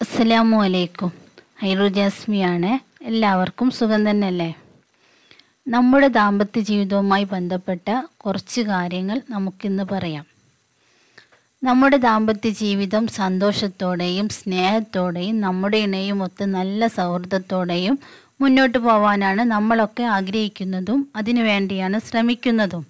അസ്സലാമു അലൈക്കും ഹൈറു ജാസ്മിയാണ് എല്ലാവർക്കും സുഖം തന്നെയല്ലേ നമ്മുടെ ദാമ്പത്യ ജീവിതവുമായി ബന്ധപ്പെട്ട കുറച്ച് കാര്യങ്ങൾ നമുക്കിന്ന് പറയാം നമ്മുടെ ദാമ്പത്യ ജീവിതം സന്തോഷത്തോടെയും സ്നേഹത്തോടെയും നമ്മുടെ ഇണയും ഒത്ത് നല്ല സൗഹൃദത്തോടെയും മുന്നോട്ട് പോവാനാണ് നമ്മളൊക്കെ ആഗ്രഹിക്കുന്നതും അതിനുവേണ്ടിയാണ് ശ്രമിക്കുന്നതും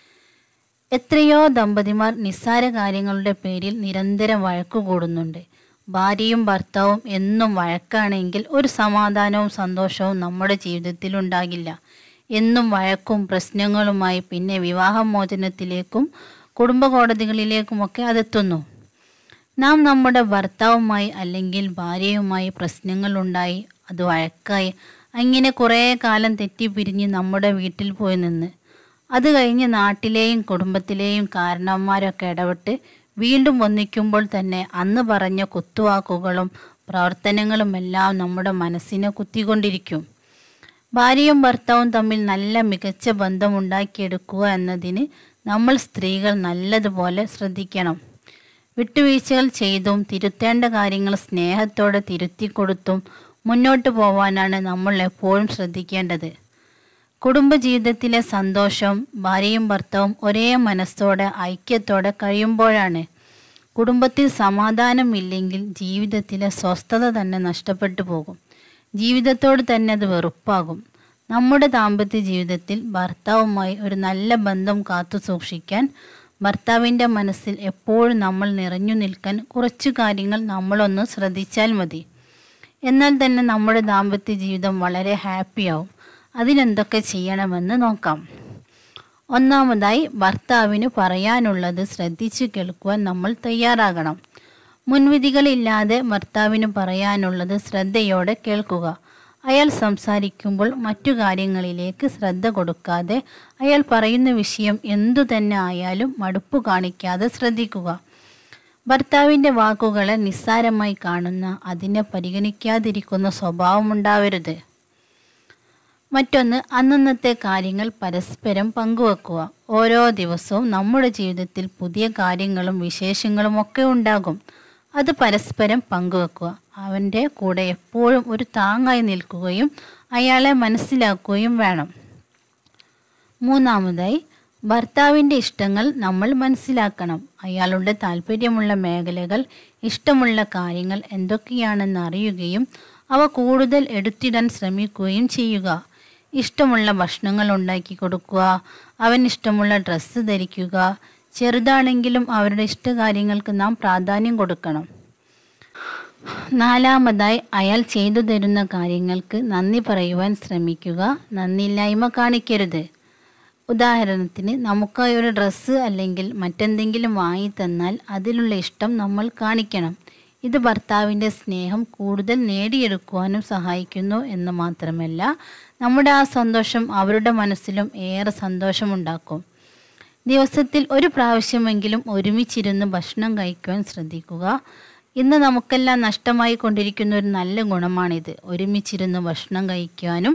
എത്രയോ ദമ്പതിമാർ നിസ്സാര കാര്യങ്ങളുടെ പേരിൽ നിരന്തരം വഴക്കു കൂടുന്നുണ്ട് ഭാര്യയും ഭർത്താവും എന്നും വഴക്കാണെങ്കിൽ ഒരു സമാധാനവും സന്തോഷവും നമ്മുടെ ജീവിതത്തിൽ ഉണ്ടാകില്ല എന്നും വഴക്കും പ്രശ്നങ്ങളുമായി പിന്നെ വിവാഹമോചനത്തിലേക്കും കുടുംബ കോടതികളിലേക്കുമൊക്കെ അതെത്തുന്നു നാം നമ്മുടെ ഭർത്താവുമായി അല്ലെങ്കിൽ ഭാര്യയുമായി പ്രശ്നങ്ങളുണ്ടായി അത് വഴക്കായി അങ്ങനെ കുറേ കാലം തെറ്റിപ്പിരിഞ്ഞ് നമ്മുടെ വീട്ടിൽ പോയി നിന്ന് അത് കഴിഞ്ഞ് നാട്ടിലെയും കുടുംബത്തിലെയും കാരണവന്മാരൊക്കെ ഇടപെട്ട് വീണ്ടും ഒന്നിക്കുമ്പോൾ തന്നെ അന്ന് പറഞ്ഞ കുത്തുവാക്കുകളും പ്രവർത്തനങ്ങളും എല്ലാം നമ്മുടെ മനസ്സിനെ കുത്തിക്കൊണ്ടിരിക്കും ഭാര്യയും ഭർത്താവും തമ്മിൽ നല്ല മികച്ച ബന്ധമുണ്ടാക്കിയെടുക്കുക എന്നതിന് നമ്മൾ സ്ത്രീകൾ നല്ലതുപോലെ ശ്രദ്ധിക്കണം വിട്ടുവീഴ്ചകൾ ചെയ്തും തിരുത്തേണ്ട കാര്യങ്ങൾ സ്നേഹത്തോടെ തിരുത്തിക്കൊടുത്തും മുന്നോട്ട് പോവാനാണ് നമ്മൾ എപ്പോഴും ശ്രദ്ധിക്കേണ്ടത് കുടുംബജീവിതത്തിലെ സന്തോഷം ഭാര്യയും ഭർത്താവും ഒരേ മനസ്സോടെ ഐക്യത്തോടെ കഴിയുമ്പോഴാണ് കുടുംബത്തിൽ സമാധാനമില്ലെങ്കിൽ ജീവിതത്തിലെ സ്വസ്ഥത തന്നെ നഷ്ടപ്പെട്ടു പോകും ജീവിതത്തോട് തന്നെ അത് വെറുപ്പാകും നമ്മുടെ ദാമ്പത്യ ജീവിതത്തിൽ ഭർത്താവുമായി ഒരു നല്ല ബന്ധം കാത്തു സൂക്ഷിക്കാൻ ഭർത്താവിൻ്റെ മനസ്സിൽ എപ്പോഴും നമ്മൾ നിറഞ്ഞു നിൽക്കാൻ കുറച്ചു കാര്യങ്ങൾ നമ്മളൊന്ന് ശ്രദ്ധിച്ചാൽ മതി എന്നാൽ തന്നെ നമ്മുടെ ദാമ്പത്യ ജീവിതം വളരെ ഹാപ്പിയാവും അതിനെന്തൊക്കെ ചെയ്യണമെന്ന് നോക്കാം ഒന്നാമതായി ഭർത്താവിന് പറയാനുള്ളത് ശ്രദ്ധിച്ചു കേൾക്കുവാൻ നമ്മൾ തയ്യാറാകണം മുൻവിധികളില്ലാതെ ഭർത്താവിന് പറയാനുള്ളത് ശ്രദ്ധയോടെ കേൾക്കുക അയാൾ സംസാരിക്കുമ്പോൾ മറ്റു കാര്യങ്ങളിലേക്ക് ശ്രദ്ധ കൊടുക്കാതെ അയാൾ പറയുന്ന വിഷയം എന്തു തന്നെ ആയാലും മടുപ്പു കാണിക്കാതെ ശ്രദ്ധിക്കുക ഭർത്താവിൻ്റെ വാക്കുകളെ നിസ്സാരമായി കാണുന്ന അതിനെ പരിഗണിക്കാതിരിക്കുന്ന സ്വഭാവമുണ്ടാവരുത് മറ്റൊന്ന് അന്നന്നത്തെ കാര്യങ്ങൾ പരസ്പരം പങ്കുവെക്കുക ഓരോ ദിവസവും നമ്മുടെ ജീവിതത്തിൽ പുതിയ കാര്യങ്ങളും വിശേഷങ്ങളും ഒക്കെ ഉണ്ടാകും അത് പരസ്പരം പങ്കുവെക്കുക അവൻ്റെ കൂടെ എപ്പോഴും ഒരു താങ്ങായി നിൽക്കുകയും അയാളെ മനസ്സിലാക്കുകയും വേണം മൂന്നാമതായി ഭർത്താവിൻ്റെ ഇഷ്ടങ്ങൾ നമ്മൾ മനസ്സിലാക്കണം അയാളുടെ താല്പര്യമുള്ള മേഖലകൾ ഇഷ്ടമുള്ള കാര്യങ്ങൾ എന്തൊക്കെയാണെന്ന് അറിയുകയും അവ കൂടുതൽ എടുത്തിടാൻ ശ്രമിക്കുകയും ചെയ്യുക ഇഷ്ടമുള്ള ഭക്ഷണങ്ങൾ ഉണ്ടാക്കി കൊടുക്കുക അവൻ ഇഷ്ടമുള്ള ഡ്രസ്സ് ധരിക്കുക ചെറുതാണെങ്കിലും അവരുടെ ഇഷ്ടകാര്യങ്ങൾക്ക് നാം പ്രാധാന്യം കൊടുക്കണം നാലാമതായി അയാൾ ചെയ്തു തരുന്ന കാര്യങ്ങൾക്ക് നന്ദി പറയുവാൻ ശ്രമിക്കുക നന്ദിയില്ലായ്മ കാണിക്കരുത് ഉദാഹരണത്തിന് നമുക്കായി ഒരു ഡ്രസ്സ് അല്ലെങ്കിൽ മറ്റെന്തെങ്കിലും വാങ്ങി തന്നാൽ അതിലുള്ള ഇഷ്ടം നമ്മൾ കാണിക്കണം ഇത് ഭർത്താവിൻ്റെ സ്നേഹം കൂടുതൽ നേടിയെടുക്കുവാനും സഹായിക്കുന്നു എന്ന് മാത്രമല്ല നമ്മുടെ ആ സന്തോഷം അവരുടെ മനസ്സിലും ഏറെ സന്തോഷമുണ്ടാക്കും ദിവസത്തിൽ ഒരു പ്രാവശ്യമെങ്കിലും ഒരുമിച്ചിരുന്ന് ഭക്ഷണം കഴിക്കുവാൻ ശ്രദ്ധിക്കുക ഇന്ന് നമുക്കെല്ലാം നഷ്ടമായി കൊണ്ടിരിക്കുന്ന ഒരു നല്ല ഗുണമാണിത് ഒരുമിച്ചിരുന്ന് ഭക്ഷണം കഴിക്കുവാനും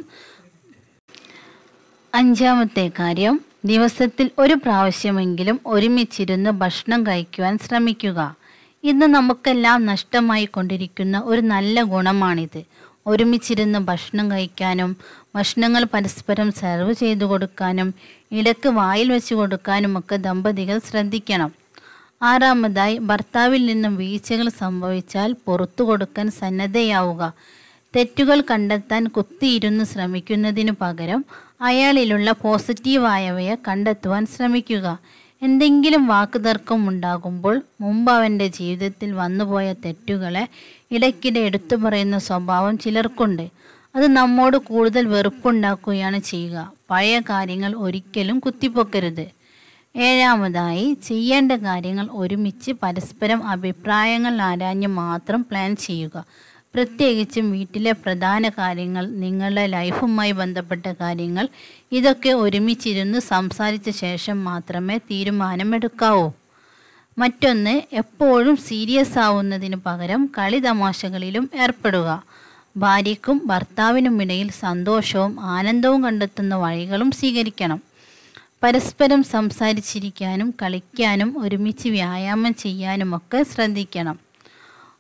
അഞ്ചാമത്തെ കാര്യം ദിവസത്തിൽ ഒരു പ്രാവശ്യമെങ്കിലും ഒരുമിച്ചിരുന്ന് ഭക്ഷണം കഴിക്കുവാൻ ശ്രമിക്കുക ഇന്ന് നമുക്കെല്ലാം നഷ്ടമായി കൊണ്ടിരിക്കുന്ന ഒരു നല്ല ഗുണമാണിത് ഒരുമിച്ചിരുന്ന് ഭക്ഷണം കഴിക്കാനും ഭക്ഷണങ്ങൾ പരസ്പരം സെർവ് ചെയ്തു കൊടുക്കാനും ഇടയ്ക്ക് വായിൽ വെച്ച് കൊടുക്കാനുമൊക്കെ ദമ്പതികൾ ശ്രദ്ധിക്കണം ആറാമതായി ഭർത്താവിൽ നിന്നും വീഴ്ചകൾ സംഭവിച്ചാൽ പുറത്തു കൊടുക്കാൻ സന്നദ്ധയാവുക തെറ്റുകൾ കണ്ടെത്താൻ കുത്തിയിരുന്ന് ശ്രമിക്കുന്നതിനു പകരം അയാളിലുള്ള പോസിറ്റീവായവയെ കണ്ടെത്തുവാൻ ശ്രമിക്കുക എന്തെങ്കിലും വാക്കുതർക്കം ഉണ്ടാകുമ്പോൾ മുമ്പ് അവൻ്റെ ജീവിതത്തിൽ വന്നുപോയ തെറ്റുകളെ ഇടയ്ക്കിടെ എടുത്തു പറയുന്ന സ്വഭാവം ചിലർക്കുണ്ട് അത് നമ്മോട് കൂടുതൽ വെറുപ്പുണ്ടാക്കുകയാണ് ചെയ്യുക പഴയ കാര്യങ്ങൾ ഒരിക്കലും കുത്തിപ്പൊക്കരുത് ഏഴാമതായി ചെയ്യേണ്ട കാര്യങ്ങൾ ഒരുമിച്ച് പരസ്പരം അഭിപ്രായങ്ങൾ ആരാഞ്ഞ് മാത്രം പ്ലാൻ ചെയ്യുക പ്രത്യേകിച്ചും വീട്ടിലെ പ്രധാന കാര്യങ്ങൾ നിങ്ങളുടെ ലൈഫുമായി ബന്ധപ്പെട്ട കാര്യങ്ങൾ ഇതൊക്കെ ഒരുമിച്ചിരുന്ന് സംസാരിച്ച ശേഷം മാത്രമേ തീരുമാനമെടുക്കാവൂ മറ്റൊന്ന് എപ്പോഴും സീരിയസ് ആവുന്നതിന് പകരം കളി തമാശകളിലും ഏർപ്പെടുക ഭാര്യയ്ക്കും ഭർത്താവിനുമിടയിൽ സന്തോഷവും ആനന്ദവും കണ്ടെത്തുന്ന വഴികളും സ്വീകരിക്കണം പരസ്പരം സംസാരിച്ചിരിക്കാനും കളിക്കാനും ഒരുമിച്ച് വ്യായാമം ചെയ്യാനുമൊക്കെ ശ്രദ്ധിക്കണം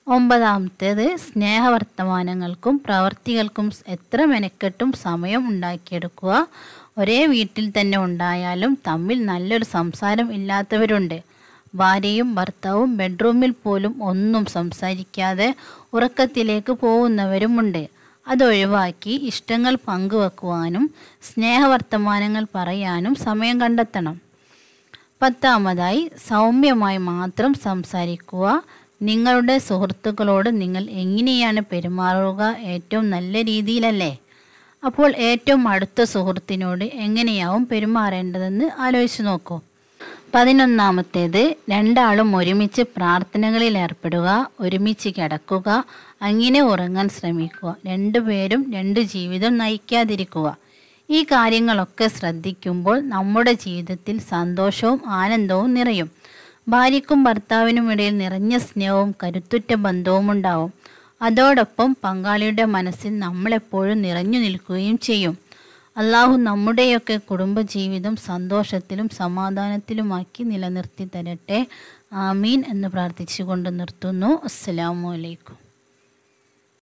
ഒമ്പതാമത്തേത് സ്നേഹവർത്തമാനങ്ങൾക്കും പ്രവർത്തികൾക്കും എത്ര മെനക്കെട്ടും സമയം ഉണ്ടാക്കിയെടുക്കുക ഒരേ വീട്ടിൽ തന്നെ ഉണ്ടായാലും തമ്മിൽ നല്ലൊരു സംസാരം ഇല്ലാത്തവരുണ്ട് ഭാര്യയും ഭർത്താവും ബെഡ്റൂമിൽ പോലും ഒന്നും സംസാരിക്കാതെ ഉറക്കത്തിലേക്ക് പോകുന്നവരുമുണ്ട് അതൊഴിവാക്കി ഇഷ്ടങ്ങൾ പങ്കുവെക്കുവാനും സ്നേഹവർത്തമാനങ്ങൾ പറയാനും സമയം കണ്ടെത്തണം പത്താമതായി സൗമ്യമായി മാത്രം സംസാരിക്കുക നിങ്ങളുടെ സുഹൃത്തുക്കളോട് നിങ്ങൾ എങ്ങനെയാണ് പെരുമാറുക ഏറ്റവും നല്ല രീതിയിലല്ലേ അപ്പോൾ ഏറ്റവും അടുത്ത സുഹൃത്തിനോട് എങ്ങനെയാവും പെരുമാറേണ്ടതെന്ന് ആലോചിച്ച് നോക്കൂ പതിനൊന്നാമത്തേത് രണ്ടാളും ഒരുമിച്ച് പ്രാർത്ഥനകളിൽ ഏർപ്പെടുക ഒരുമിച്ച് കിടക്കുക അങ്ങനെ ഉറങ്ങാൻ ശ്രമിക്കുക രണ്ടുപേരും രണ്ട് ജീവിതം നയിക്കാതിരിക്കുക ഈ കാര്യങ്ങളൊക്കെ ശ്രദ്ധിക്കുമ്പോൾ നമ്മുടെ ജീവിതത്തിൽ സന്തോഷവും ആനന്ദവും നിറയും ഭാര്യയ്ക്കും ഭർത്താവിനും ഇടയിൽ നിറഞ്ഞ സ്നേഹവും കരുത്തുറ്റ ബന്ധവും ഉണ്ടാവും അതോടൊപ്പം പങ്കാളിയുടെ മനസ്സിൽ നമ്മളെപ്പോഴും നിറഞ്ഞു നിൽക്കുകയും ചെയ്യും അള്ളാഹു നമ്മുടെയൊക്കെ കുടുംബജീവിതം സന്തോഷത്തിലും സമാധാനത്തിലുമാക്കി നിലനിർത്തി തരട്ടെ ആമീൻ എന്ന് പ്രാർത്ഥിച്ചുകൊണ്ട് നിർത്തുന്നു അസ്സലാമു അലൈക്കും